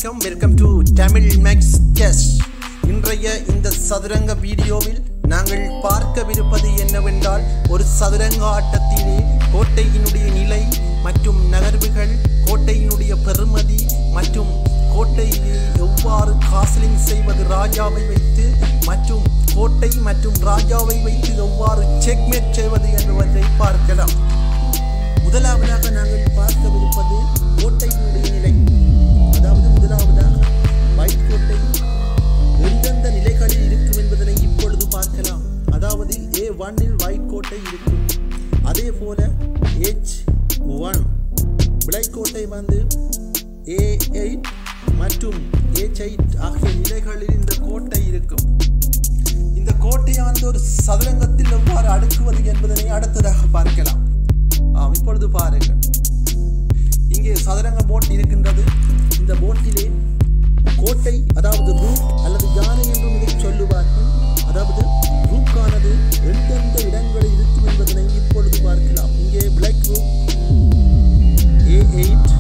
வணக்கம் welcome to Tamil max test இன்றைய இந்த சதுரங்க வீடியோவில் நாங்கள் பார்க்கவிருப்பது என்னவென்றால் ஒரு சதுரங்க ஆட்டத்திலே கோட்டையினுடைய நிலை மற்றும் நகர்வுகள் கோட்டையினுடைய பெறுமதி மற்றும் கோட்டையிலே எவ்வாறு காசலிங் செய்வது ராஜாவை வைத்து மற்றும் கோட்டை மற்றும் ராஜாவை வைத்து எவ்வாறு செக்மேட் செய்வது என்பவற்றை பார்க்கலாம் முதலாவதாக நாங்கள் பார்க்கவிருப்பது கோட்டையினுடைய நிலை அதாவது முதலாவதாக வைட் கோட்டை எந்தெந்த நிலைகளில் இருக்கும் என்பதனை இப்பொழுது பார்க்கலாம் அதாவது ஏ ஒன்னில் ஒயிட் கோட்டை இருக்கும் அதே போல ஹெச் ஒன் பிளாக் கோட்டை வந்து ஏ எயிட் மற்றும் ஹெச் எயிட் ஆகிய நிலைகளில் இந்த கோட்டை இருக்கும் இந்த கோட்டையானது ஒரு சதுரங்கத்தில் எவ்வாறு அடுக்குவது என்பதனை அடுத்ததாக பார்க்கலாம் ஆம் இப்பொழுது பாருங்கள் இங்கே சதுரங்க போட் இருக்கின்றது இந்த போட்டிலே கோட்டை அதாவது ரூப் அல்லது யானை என்றும் இதை சொல்லுவார்கள் அதாவது ரூக்கானது எந்தெந்த இடங்களில் இருக்கும் என்பதனை இப்பொழுது பார்க்கலாம் இங்கே black rook A eight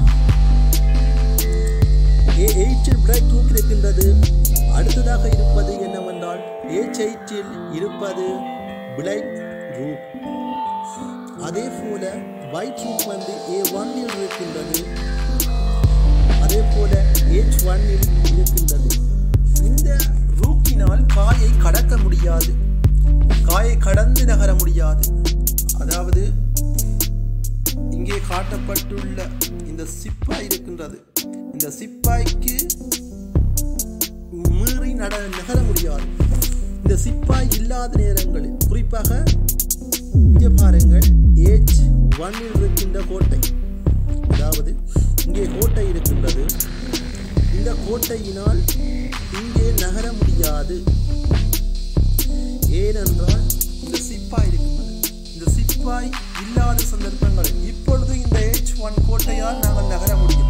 A எயிட்டில் பிளாக் ரூப் இருக்கின்றது அடுத்ததாக இருப்பது என்னவென்றால் ஏச் எயிட்டில் இருப்பது பிளாக் ரூப் அதே போல ஒயிட் ரூப் வந்து ஏ ஒன்னில் இருக்கின்றது அதே போல ஏச் ஒன்னில் இருக்கின்றது இந்த ரூக்கினால் காயை கடக்க முடியாது காயை கடந்து நகர முடியாது அதாவது இங்கே காட்டப்பட்டுள்ள இந்த சிப்பாய் இருக்கின்றது இந்த சிப்பாய்க்கு மீறி நட நகர முடியாது இந்த சிப்பாய் இல்லாத நேரங்களில் குறிப்பாக இங்கே பாருங்கள் ஏஜ் ஒன்னில் இருக்கின்ற கோட்டை அதாவது இங்கே கோட்டை இருக்கின்றது இந்த கோட்டையினால் இங்கே நகர முடியாது ஏனென்றால் இந்த சிப்பாய் இருக்கின்றது இந்த சிப்பாய் இல்லாத சந்தர்ப்பங்கள் இப்பொழுது இந்த ஏஜ் ஒன் கோட்டையால் நாங்கள் நகர முடியும்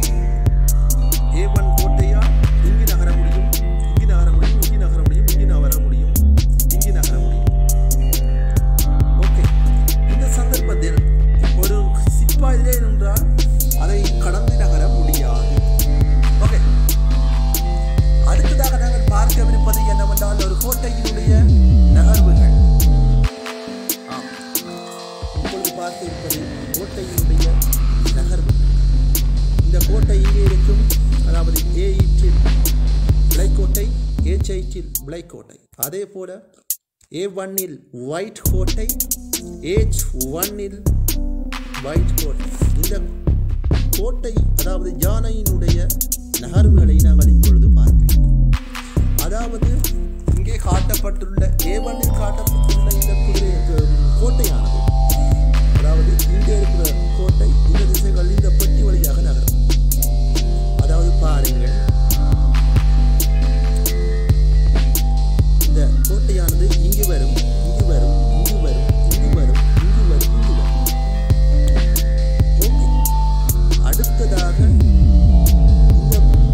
ஏ ஒன் கோட்டையால் இங்கு நகர முடியும் இங்கு நகர முடியும் இங்கு நகர முடியும் இங்கு நகர முடியும் இங்கு நகர முடியும் ஓகே இந்த சந்தர்ப்பத்தில் ஒரு சிப்பாயிலே நின்றால் அதை கடந்து நகர முடியாது ஓகே அடுத்ததாக நாங்கள் பார்க்கவிருப்பது என்னவென்றால் ஒரு கோட்டையினுடைய நகர்வுகள் ஆம் இப்பொழுது பார்க்க இருப்பது கோட்டையினுடைய நகர்வு இந்த கோட்டை இங்கே இருக்கும் அதாவது ஏ ஈட்டில் பிளைக் கோட்டை ஏச் எயிட்டில் பிளைக் கோட்டை அதே போல ஏ ஒன்னில் ஒயிட் கோட்டை ஏச் ஒன்னில் ஒயிட் கோட்டை இந்த கோட்டை அதாவது யானையினுடைய நகர்வுகளை நாங்கள் இப்பொழுது பார்க்கலாம் அதாவது இங்கே காட்டப்பட்டுள்ள ஏ ஒன்னில் காட்டப்பட்டுள்ள இந்த குதிரை அஹ், கோட்டையானது அதாவது இங்கே இருக்கிற கோட்டை இந்த திசைகள் இந்த பெட்டி வழியாக நகரும் அதாவது பாருங்கள் இந்த கோட்டையானது இங்கு வரும் இங்கு வரும் இங்கு வரும் இங்கு வரும் இங்கு வரும் இங்கு வரும் ஓகே அடுத்ததாக இந்த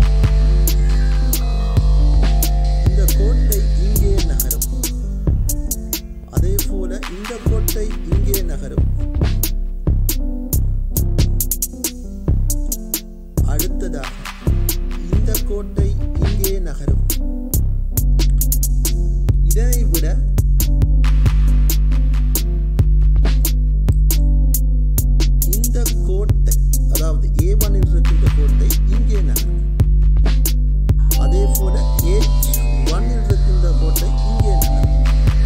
இந்த கோட்டை இங்கே நகரும் அதே போல இந்த கோட்டை இங்கே நகரும் அடுத்ததாக இந்த கோட்டை இங்கே நகரும் இதனை விட இந்த கோட்டை அதாவது ஏ ஒன்னில் இருக்கின்ற கோட்டை இங்கே நகரும் அதே போல ஏச் ஒன்னில் இருக்கின்ற கோட்டை இங்கே நகரும்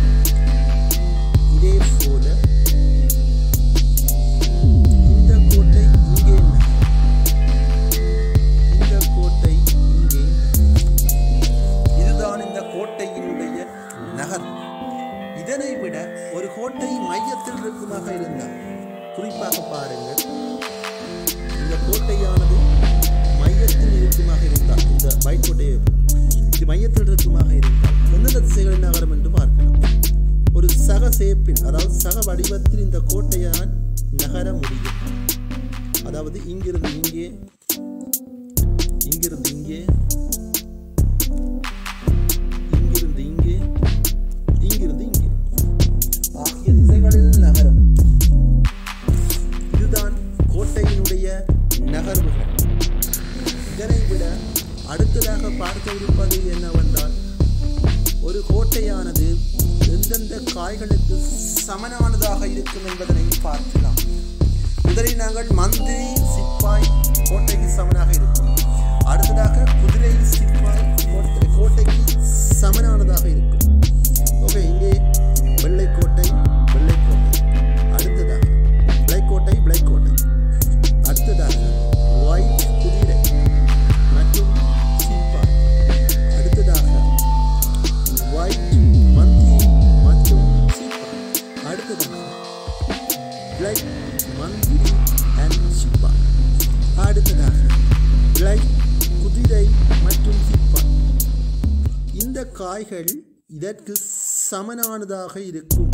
இதே போல இந்த கோட்டை இங்கே நகரும் இந்த கோட்டை இங்கே இதுதான் இந்த கோட்டையினுடைய நகர் இதனை விட ஒரு கோட்டை மையத்தில் இருக்குமாக இருந்தால் குறிப்பாக பாருங்கள் இந்த கோட்டையானது மையத்தில் இருக்குமாக இருந்தால் இந்த வைக்கோட்டை இது மையத்தில் இருக்குமாக இருந்தால் எந்தெந்த திசைகளில் நகரம் என்று பார்க்கலாம் ஒரு சக சேப்பில் அதாவது சக வடிவத்தில் இந்த கோட்டையால் நகர முடியும் அதாவது இங்கிருந்து இங்கே இங்கிருந்து இங்கே இங்கிருந்து இங்கே இங்கிருந்து இங்கே ஆகிய திசைகளில் நகரும் இதுதான் கோட்டையினுடைய நகர்வுகள் இதனை விட இருப்பது என்னவென்றால் ஒரு கோட்டையானது எந்தெந்த காய்களுக்கு சமனானதாக இருக்கும் என்பதனை பார்க்கலாம் முதலில் நாங்கள் மந்திரி சிப்பாய் கோட்டைக்கு சமனாக இருக்கும் அடுத்ததாக குதிரை சிப்பாய் கோட்டை கோட்டைக்கு சமனானதாக இருக்கும் ஓகே இங்கே வெள்ளை கோட்டை வெள்ளை கோட்டை அடுத்ததாக பிளாக் கோட்டை பிளாக் கோட்டை அடுத்ததாக ஒயிட் குதிரை மற்றும் சிப்பாய் அடுத்ததாக ஒயிட் மந்தி மற்றும் சிப்பாய் அடுத்ததாக பிளாக் மந்திரி அண்ட் சிப்பாய் அடுத்ததாக பிளாக் குதிரை மற்றும் சிப்பாய் இந்த காய்கள் இதற்கு சமனானதாக இருக்கும்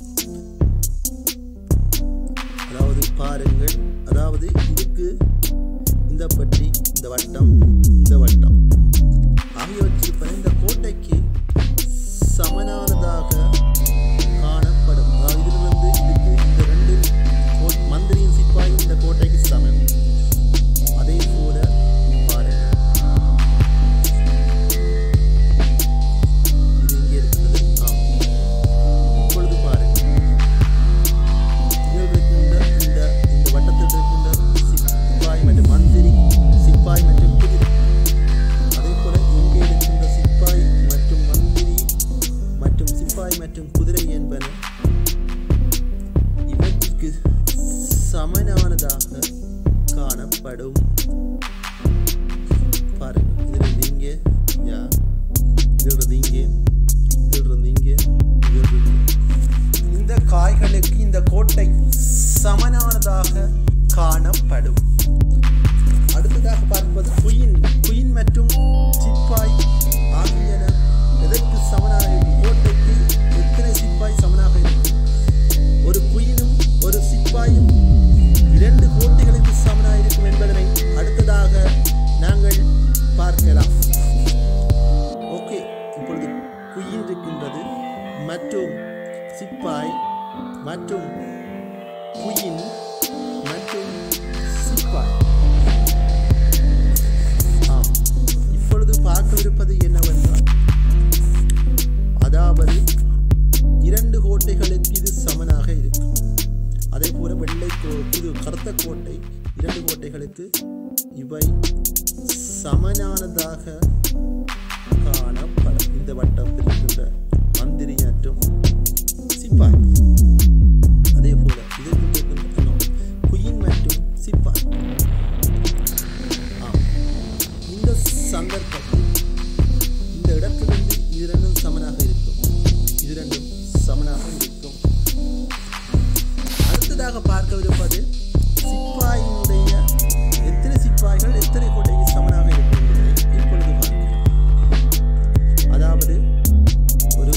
அதாவது பாருங்கள் அதாவது இதுக்கு இந்த பட்டி இந்த வட்டம் இந்த வட்டம் ஆகியவற்றில் இந்த கோட்டைக்கு சமனானதாக காணப்படும் அதாவது இதிலிருந்து இதுக்கு இந்த ரெண்டு கோ- மந்திரியின் சிப்பாயும் இந்த கோட்டைக்கு சமம் அதே போல பாருங்கள் இது இங்கே இருக்கிறது ஆம் இப்பொழுது பாருங்கள் இதில் இருக்கின்ற இந்த இந்த வட்டத்தில் இருக்கின்ற சிப்பாய் மற்றும் மந்திரி சிப்பாய் மற்றும் குதிரை அதே போல இங்கே இருக்கின்ற சிப்பாய் மற்றும் மந்திரி மற்றும் சிப்பாய் மற்றும் குதிரை என்பன இவற்றுக்கு சமனானதாக காணப்படும் பாருங்க இதில் இங்கே யா இதில் இங்கே இதில் இங்கே இதில் இங்கே இந்த காய்களுக்கு இந்த கோட்டை சமனானதாக காணப்படும் அடுத்ததாக பார்ப்பது குயின் குயின் மற்றும் சிப்பாய் ஆகியன எதற்கு சமனாக இருக்கும் கோட்டைக்கு எத்தனை சிப்பாய் சமனாக இருக்கும் ஒரு குயினும் ஒரு சிப்பாயும் இரண்டு கோட்டைகளுக்கு சமனாக இருக்கும் என்பதனை அடுத்ததாக நாங்கள் பார்க்கலாம் ஓகே இப்பொழுது குயில் இருக்கின்றது மற்றும் சிப்பாய் மற்றும் குயின் மற்றும் சிப்பாய் ஆம் இப்பொழுது பார்க்கவிருப்பது என்னவென்றால் அதாவது இரண்டு கோட்டைகளுக்கு இது சமனாக இருக்கும் அதே போல வெள்ளை கோ இது கருத்த கோட்டை இரண்டு கோட்டைகளுக்கு இவை சமனானதாக காணப்படும் இந்த வட்டம் இருக்கின்ற மந்திரி மற்றும் சிப்பாய் அதே போல இதற்கு இருக்கின்ற no, குயின் மற்றும் சிப்பாய் ஆம். இந்த சந்தர்ப்பத்தில் இந்த இடத்திலிருந்து இது ரெண்டும் சமனாக இருக்கும் இது ரெண்டும் சமனாக இருக்கும் அடுத்ததாக பார்க்கவிருப்பது சிப்பாயினுடைய எத்தனை சிப்பாய்கள் எத்தனை கோட்டைக்கு சமனாக இருக்கும் என்பதை இப்பொழுது பார்க்கலாம் அதாவது ஒரு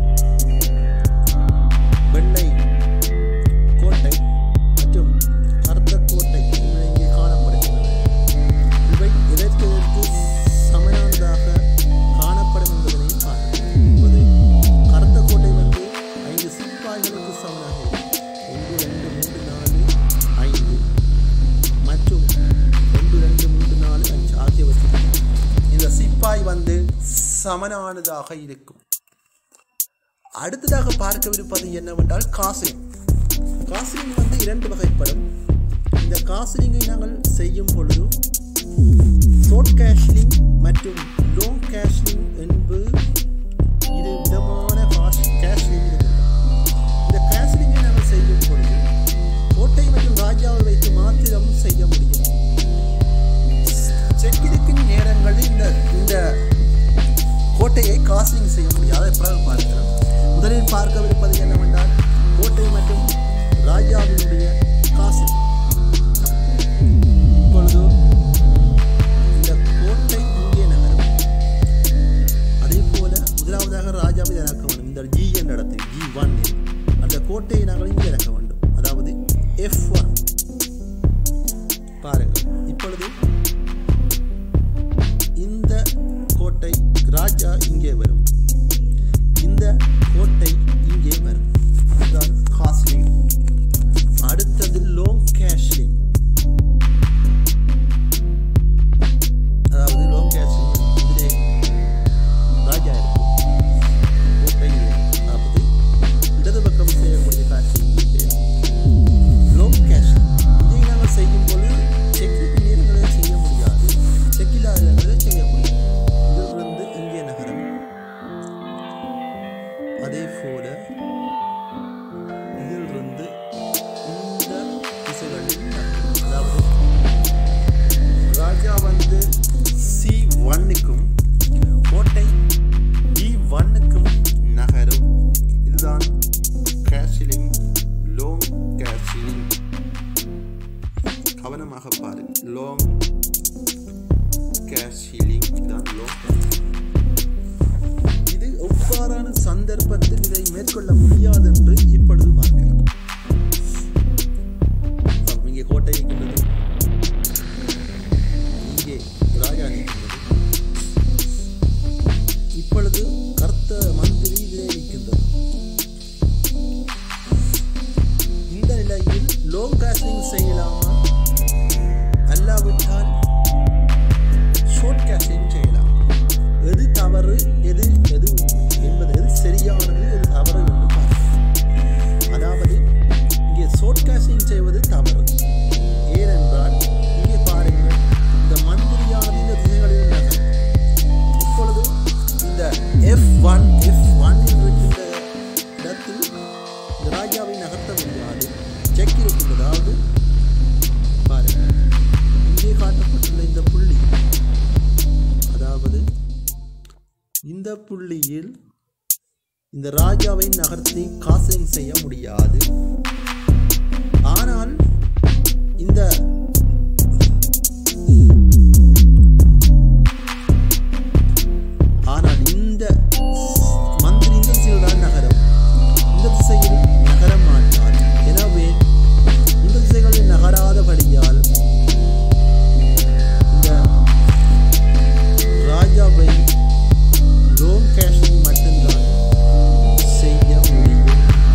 வெள்ளை கோட்டை மற்றும் கருத்த கோட்டை என்பன இங்கே காணப்படுகின்றன இவை எதற்கு எதற்கு சமனானதாக காணப்படும் என்பதனை பார்க்கலாம் இப்போது கருத்த கோட்டை வந்து ஐந்து சிப்பாய்களுக்கு சமனாக இருக்கும் ஒன்று ரெண்டு மூன்று நாலு ஐந்து மற்றும் ஒன்று ரெண்டு மூன்று நாலு அஞ்சு ஆகியவற்றுக்கு இந்த சிப்பாய் வந்து சமனானதாக இருக்கும் அடுத்ததாக பார்க்கவிருப்பது என்னவென்றால் காஸ்லிங் காஸ்லிங் வந்து இரண்டு வகைப்படும் இந்த காஸ்லிங்கை நாங்கள் செய்யும் பொழுது ஷார்ட் கேஷ்லிங் மற்றும் லாங் கேஷ்லிங் என்பது இரு விதமான காஷ் கேஷ்லிங் இருக்கிறது இந்த கேஷ்லிங்கை நாங்கள் செய்யும் பொழுது கோட்டை மற்றும் ராஜாவை வைத்து மாத்திரம் செய்ய முடியும் செக்கிருக்கும் நேரங்களில் இந்த இந்த கோட்டையை காஸ்லிங் செய்ய முடியும் அதை பிறகு பார்க்கிறோம் முதலில் பார்க்கவிருப்பது என்னவென்றால் கோட்டை மற்றும் ராஜாவினுடைய காஸ்லிங் இப்பொழுது இந்த கோட்டை இங்கே நகரும் அதே போல முதலாவதாக ராஜாவை இறக்க வேண்டும் இந்த ஜி என்ற இடத்தில் ஜி ஒன் அந்த கோட்டையை நாங்கள் இங்கே இறக்க வேண்டும் அதாவது எஃப் ஒன் பாருங்கள் இப்பொழுது இந்த கோட்டை ராஜா இங்கே வரும் இந்த கோட்டை இங்கே வரும் அதுதான் காஸ்லிங் அடுத்தது லோங் கேஷ்லிங் அதாவது லோங் கேஷ்லிங் இதிலே அதே போல இதிலிருந்து இந்த திசைகளில் நகரும். அதாவது ராஜா வந்து சி ஒன்னுக்கும் கோட்டை டி ஒன்னுக்கும் நகரும் இதுதான் கேஷிலிங் லோங் கேஷிலிங் கவனமாக பாருங்க லோங் கேஷிலிங் இதுதான் லோங் இது எவ்வாறான சந்தர்ப்பத்தில் இதை மேற்கொள்ள முடியாது என்று இப்பொழுது பார்க்கலாம் அப்ப இங்கே கோட்டை இருக்கின்றது இங்கே ராஜா நிற்கின்றது இப்பொழுது கர்த்த மந்திரி இதிலே இருக்கின்றது இந்த நிலையில் லோ காஸ்டிங் செய்யலாமா அல்லாவிட்டால் ஷார்ட் காஸ்டிங் செய்யலாம் எது தவறு எது எது உண்மை என்பது எது சரியானது எது தவறு என்று பார்க்கலாம் அதாவது இங்கே ஷார்ட் காஸ்டிங் செய்வது தவறு ஏனென்றால் இங்கே பாருங்கள் இந்த மந்திரியானது இந்த திசைகளில் நகரும் இப்பொழுது இந்த எஃப் ஒன் எஃப் ஒன் இருக்கின்ற இடத்தில் இந்த ராஜாவை நகர்த்த முடியாது செக் இருக்கின்றது அதாவது பாருங்கள் இங்கே காட்டப்பட்டுள்ள இந்த புள்ளி அதாவது இந்த புள்ளியில் இந்த ராஜாவை நகர்த்தி காசிங் செய்ய முடியாது ஆனால் இந்த ஆனால் இந்த மந்திரி இந்த திசையில் தான் நகரும் இந்த திசையில் நகர மாட்டார் எனவே இந்த திசைகளில் நகராதபடியால் இந்த ராஜாவை லோன் கேஷிங் மட்டும்தான் செய்ய முடியும்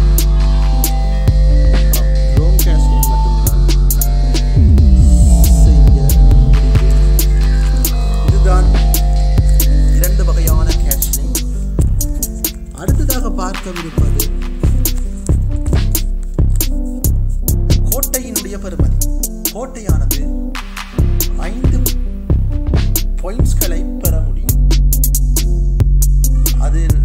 லோன் கேஷிங் மட்டும்தான் செய்ய முடியும் இதுதான் இரண்டு வகையான கேஷ்லிங் அடுத்ததாக பார்க்கவிருப்பது கோட்டையினுடைய பெறுமதி கோட்டையானது ஐந்து பாயிண்ட்ஸ்களை பெற முடியும் அதில்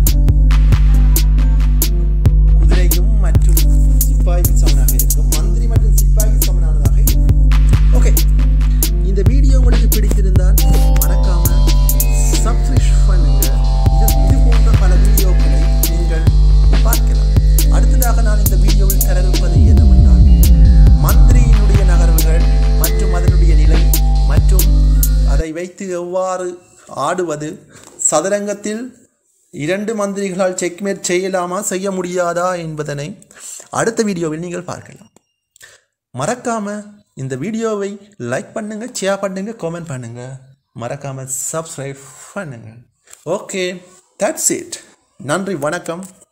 குதிரையும் மற்றும் சிப்பாய்க்கு சமனாக இருக்கும் மந்திரி மற்றும் சிப்பாய்க்கு சமனானதாக இருக்கும் ஓகே இந்த வீடியோ உங்களுக்கு பிடித்திருந்தால் மறக்காம சப்ஸ்கிரைப் பண்ணுங்க இது இது போன்ற பல வீடியோக்களை நீங்கள் பார்க்கலாம் அடுத்ததாக நான் இந்த வீடியோவில் தரவிருப்பது என்னவென்றால் மந்திரியினுடைய நகர்வுகள் மற்றும் அதனுடைய நிலை மற்றும் அதை வைத்து எவ்வாறு ஆடுவது சதுரங்கத்தில் இரண்டு மந்திரிகளால் செக்மேட் செய்யலாமா செய்ய முடியாதா என்பதனை அடுத்த வீடியோவில் நீங்கள் பார்க்கலாம் மறக்காம இந்த வீடியோவை லைக் பண்ணுங்க ஷேர் பண்ணுங்க கமெண்ட் பண்ணுங்க மறக்காம சப்ஸ்கிரைப் பண்ணுங்க ஓகே தட்ஸ் இட் நன்றி வணக்கம்